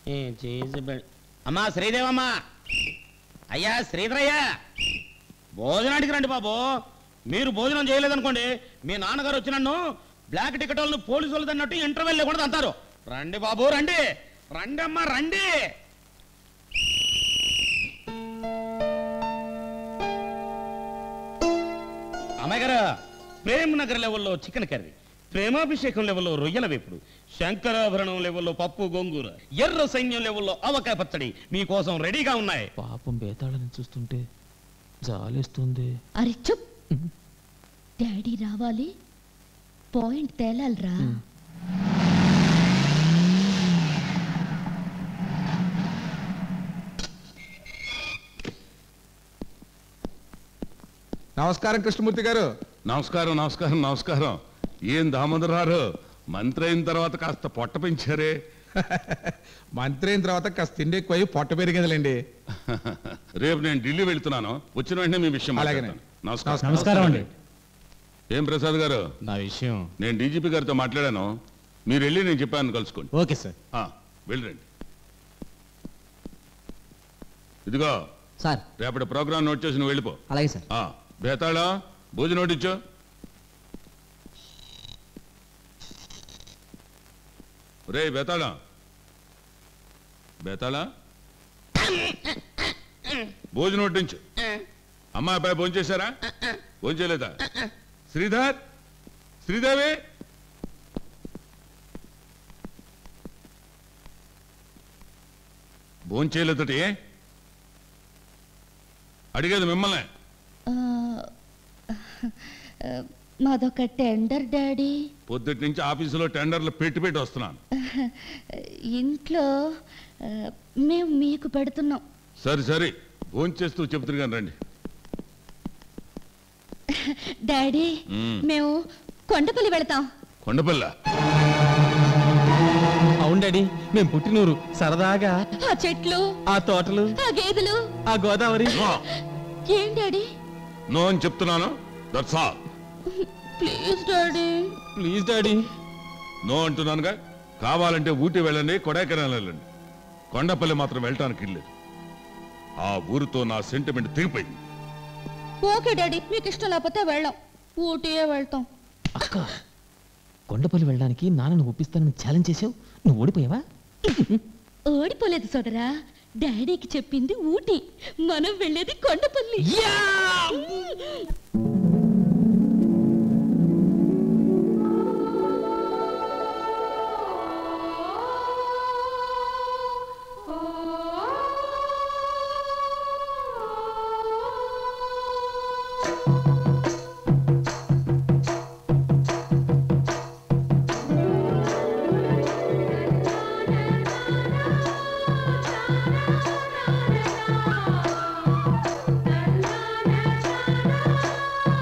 ఏ చేసి పె- అమ్మా శ్రీదేవమ్మా అయ్యా శ్రీధరయ్య భోజనానికి రండి బాబు మీరు భోజనం చేయలేదనుకోండి మీ నాన్నగారు వచ్చి నన్ను బ్లాక్ టికెట్ వాళ్ళని పోలీసు వాళ్ళు అన్నట్టు ఇంటర్వెల్ లేకుండా అంటారు రండి బాబు రండి రండి అమ్మా రండి అమ్మాయి గారు ప్రేమ్ నగర్ లెవెల్లో చికెన్ కర్రీ ప్రేమాభిషేకం లెవెల్లో రొయ్యల వేపుడు శంకరాభరణం లెవెల్లో పప్పు గోంగూర ఎర్ర సైన్యం లెవెల్లో అవకాయ పచ్చడి మీకోసం రెడీగా ఉన్నాయి పాపం బేతాళని చూస్తుంటే జాలేస్తుంది అరే చుప్ డాడీ రావాలి పాయింట్ తేలాలిరా నమస్కారం కృష్ణమూర్తి గారు నమస్కారం నమస్కారం నమస్కారం ఏం దామోదరారు మంత్రి అయిన తర్వాత కాస్త పొట్ట పెంచారే మంత్రి అయిన తర్వాత కాస్త తిండి ఎక్కువ పొట్ట పెరిగేదిలేండి రేపు నేను ఢిల్లీ వెళ్తున్నాను వచ్చిన వెంటనే మీ విషయం అలాగనే. మాట్లాడతాను. నమస్కారం నమస్కారం అండి ఏం ప్రసాద్ గారు నా విషయం నేను డీజీపీ గారితో మాట్లాడాను మీరు వెళ్ళి నేను చెప్పాను కలుసుకోండి ఓకే సార్ ఆ, వెళ్ళండి ఇదిగో సార్ రేపటి ప్రోగ్రామ్ నోట్ చేసి నువ్వు వెళ్ళిపో అలాగే సార్ ఆ, బేతాళా భోజనం నోట్ ఇచ్చో రే బేతాళా బేతాళా భోజనం వడ్డించు అమ్మా అబ్బాయి భోజనం చేశారా భోజనం చేయలేదా శ్రీధర్ శ్రీదేవి భోజనం చేయలేదటి అడిగేది మిమ్మల్ని ఆ, మాదొక టెండర్ డాడీ పొద్దుటి నుంచి ఆఫీసులో టెండర్లు పెట్టి పెట్టి వస్తున్నాను ఇంట్లో ఆ, మేము మీకు పెడుతున్నాం సరే సరే భోజనం చేస్తూ చెప్తున్నా కానీ రండి డాడీ మ్మ్. మేము కొండపల్లి వెళతాం కొండపల్ల అవును డాడీ మేము పుట్టినూరు సరదాగా ఆ చెట్లు ఆ తోటలు ఆ గేదెలు ఆ గోదావరి నో ఏం డాడీ నో అని చెప్తున్నాను that's all please daddy please daddy no అంటున్నానుగా కావాలంటే ఊటీ వెళ్ళండి కొడైకెనాల్ వెళ్ళండి కొండపల్లి మాత్రం వెళ్ళటానికి ఇల్లేదు ఆ ఊరితో నా సెంటిమెంట్ తెగిపోయింది ఓకే డాడీ మీకు ఇష్టం లేకపోతే వెళ్ళాం ఊటీయే వెళ్తాం అక్క కొండపల్లి వెళ్ళడానికి నాన్నను ఒప్పిస్తానని ఛాలెంజ్ చేసావు నువ్వు ఓడిపోయావా ఓడిపోలేదు సోదరా డాడీకి చెప్పింది ఊటీ మనం వెళ్ళేది కొండపల్లి ఆ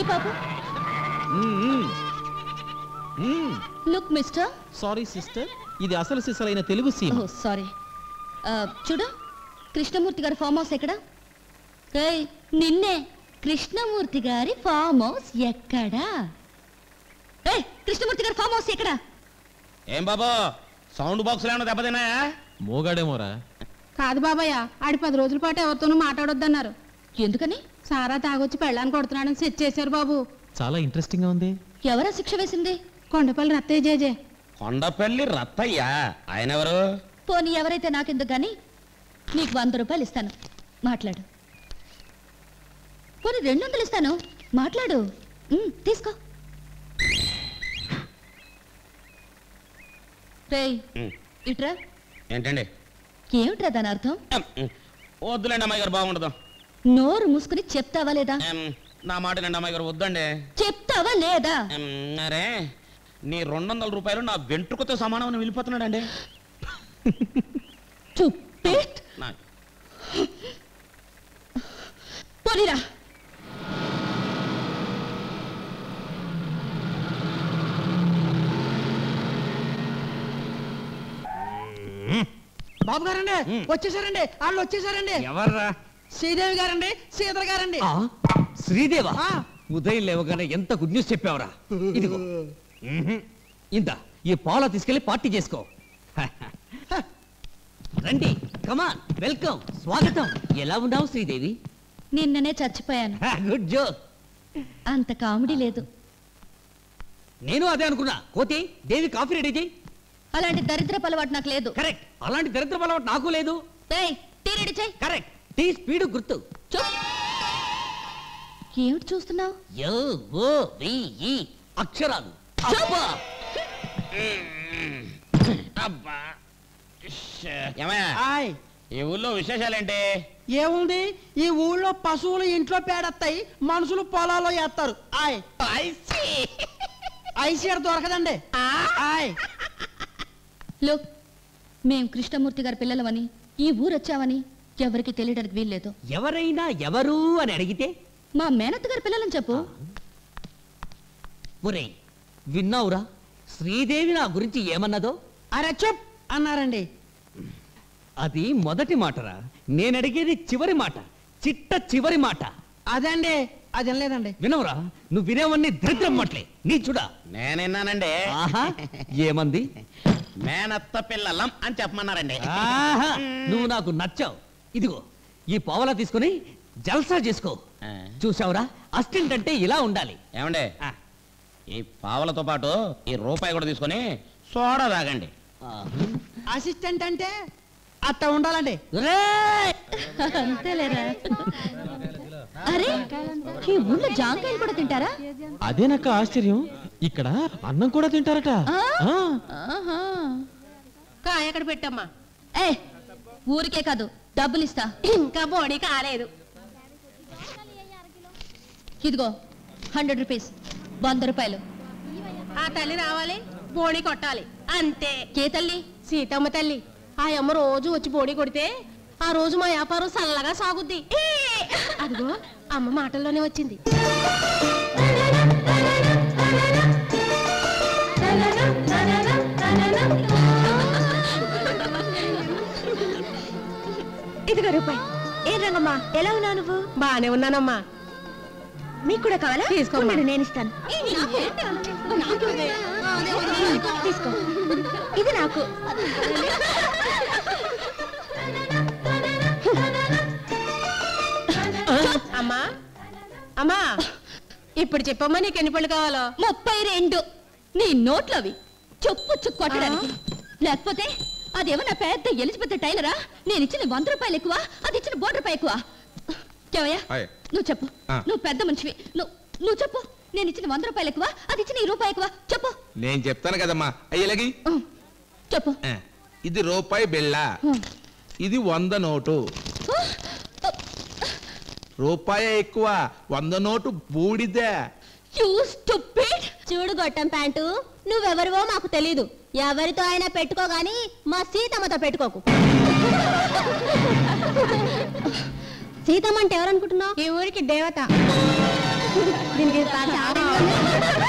బాబు లుక్ మిస్టర్ సారీ సిస్టర్ ఇది అసలు సిసలైన తెలుగు ఓ సీన్ సారీ చూడు కృష్ణమూర్తి గారి ఫామ్ హౌస్ ఎక్కడ ఏయ్ నిన్నే కృష్ణమూర్తి గారి ఫామ్ హౌస్ ఎక్కడా ఏయ్ కృష్ణమూర్తి గారి ఫామ్ హౌస్ ఎక్కడా ఏం బాబు సౌండ్ బాక్స్ ఏమైనా దెబ్బతిన్నాయా మోగాడేమోరా కాదు బాబాయ్ ఆడి పది రోజుల పాటు ఎవరితోనూ మాట్లాడొద్దన్నారు ఎందుకని సారా తాగొచ్చి పెళ్ళాన్ని కొడుతున్నాడని సెట్ చేశారు బాబు చాలా ఇంట్రెస్టింగ్ గా ఉంది ఎవరా శిక్ష వేసింది కొండపల్లి రత్తయ్య జేజే కొండపల్లి రత్తయ్య ఆయన ఎవరు పోనీ ఎవరైతే నాకెందుకు గాని నీకు వంద రూపాయలు ఇస్తాను మాట్లాడు పోనీ రెండు వందలు ఇస్తాను మాట్లాడు ఉమ్, తీసుకో రేయ్ ఉమ్, ఇట్రా ఏంటండి ఏమిట్రా దాని అర్థం ఉమ్, ఉమ్, వద్దులేండి అమ్మాయి గారు బాగుండదు నోరు మూసుకుని చెప్తావా లేదా ఉమ్, నా మాట నండి అమ్మాయి గారు వద్దండి చెప్తావా లేదా ఉమ్, అరే నీ రెండు వందల రూపాయలు నా వెంట్రుకతో సమానం అని వెళ్ళిపోతున్నాడండి చుప్పేట్ నా పోనీరా బాబు గారండి వచ్చేసారండి వాళ్ళు వచ్చేసారండి ఎవర్రా శ్రీదేవి గారండి సీతల గారండి ఆ, శ్రీదేవా ఆ. ఉదయం లేవగానే ఎంత గుడ్ న్యూస్ చెప్పావురా ఇదిగో మ్మ్హ్. ఇందా ఈ పాల తీసుకెళ్లి పార్టీ చేసుకో రండి కమాన్ వెల్కమ్ స్వాగతం ఎలా ఉన్నావు శ్రీదేవి నిన్ననే చచ్చిపోయాను గుడ్ జోక్ అంత కామెడీ లేదు నేను అదే అనుకున్నా కోతి దేవి కాఫీ రెడీ చేయి అలాంటి దరిద్ర అలవాటు నాకు లేదు కరెక్ట్ అలాంటి దరిద్ర బలం నాకు లేదు ఏయ్, టీ రెడీ చేయి కరెక్ట్ టీ స్పీడ్ గుర్తు చూప్ ఏమిటి చూస్తున్నావు యో ఓ వి ఈ అక్షరాలు అబ్బా! అబ్బా ఇష్ష. ఏమయ్యా ఆయ్ ఈ ఊళ్ళో విశేషాలేంటి ఏముంది ఈ ఊళ్ళో పశువులు ఇంట్లో పేడెత్తాయి మనుషులు పొలాల్లో వేస్తారు ఆయ్ ఐసీఆర్ దొరకదండి ఆయ్ లుక్ మేం కృష్ణమూర్తి గారి పిల్లలమని ఈ ఊరు వచ్చామని ఎవరికి తెలియడానికి వీల్లేదు ఎవరైనా ఎవరు అని అడిగితే మా మేనత్త గారి పిల్లలని చెప్పు ఒరేయ్ విన్నావురా శ్రీదేవి నా గురించి ఏమన్నదో అరే చెప్ అన్నారండి అది మొదటి మాటరా నేనడిగేది చివరి మాట చిట్ట చివరి మాట అదండి అది లేదండి వినవురా నువ్వు వినేవన్నీ దరిద్రం మాటలే నీ చూడా నేనిన్నానండి ఆహా ఏమంది మేనత్త పిల్లలం అని చెప్పమన్నారండి ఆహా నువ్వు నాకు నచ్చావు ఇదిగో ఈ పావలా తీసుకుని జల్సా చేసుకో ఆ. చూసావురా అస్టింట్ అంటే ఇలా ఉండాలి ఏమండి ఆ, ఈ పావలతో పాటు ఈ రూపాయి కూడా తీసుకొని సోడా తాగండి ఆ. అసిస్టెంట్ అంటే అట్ట ఉండాలండి రేయ్! అంతేలేరా అరే ఈ ఊళ్ళో జాంకాయలు కూడా తింటారా అదేనక్క ఆశ్చర్యం ఇక్కడ అన్నం కూడా తింటారట ఆ? ఆ. ఆహా. కాయ ఎక్కడ పెట్టమ్మా ఏ ఊరికే కాదు డబ్బులు ఇస్తా ఇంకా బోడీ కాలేదు ఇదిగో హండ్రెడ్ రూపీస్ వంద రూపాయలు ఆ తల్లి రావాలి బోడీ కొట్టాలి అంతే కే తల్లి సీతమ్మ తల్లి ఆ అమ్మ రోజు వచ్చి బోడీ కొడితే ఆ రోజు మా వ్యాపారం చల్లగా సాగుద్ది అదిగో అమ్మ మాటల్లోనే వచ్చింది ఇదిగో రూపాయి ఏ రంగమ్మా ఎలా ఉన్నావు నువ్వు బానే ఉన్నానమ్మా మీకు కూడా కావాలా తీసుకోమ్మా. ఉండండి, నేను ఇస్తాను తీసుకో ఇది నాకు అమ్మా అమ్మా ఇప్పుడు చెప్పమ్మా నీకు ఎన్ని పళ్ళు కావాలో ముప్పై రెండు నీ నోట్లవి చెప్పొచ్చు కొట్టడానికి లేకపోతే అదేమన్నా పెద్ద ఎలిజబెత్ టైలరా నేను ఇచ్చిన వంద రూపాయలు ఎక్కువ అది ఇచ్చిన బోర్డు రూపాయి ఎక్కువ కేవయ్యా ఆయ్. నువ్వు చెప్పు ఆ. నువ్వు పెద్ద మనిషివి నువ్వు నువ్వు చెప్పు నేను ఇచ్చిన వంద రూపాయలు ఎక్కువ అది ఇచ్చిన ఈ రూపాయి ఎక్కువ చెప్పు నేను చెప్తాను కదమ్మా అయ్యలగి ఆ, చెప్పు ఇది రూపాయి బిళ్ళ ఆ. ఇది వంద నోటు రూపాయి ఎక్కువ వంద నోటు బూడిదే You stupid! చూడు గొట్టం ప్యాంటు నువ్వెవరివో మాకు తెలీదు ఎవరితో అయినా పెట్టుకో గాని మా సీతమ్మతో పెట్టుకోకు సీతమ్మ అంటే ఎవరనుకుంటున్నావు ఈ ఊరికి దేవత దీనికి చాలా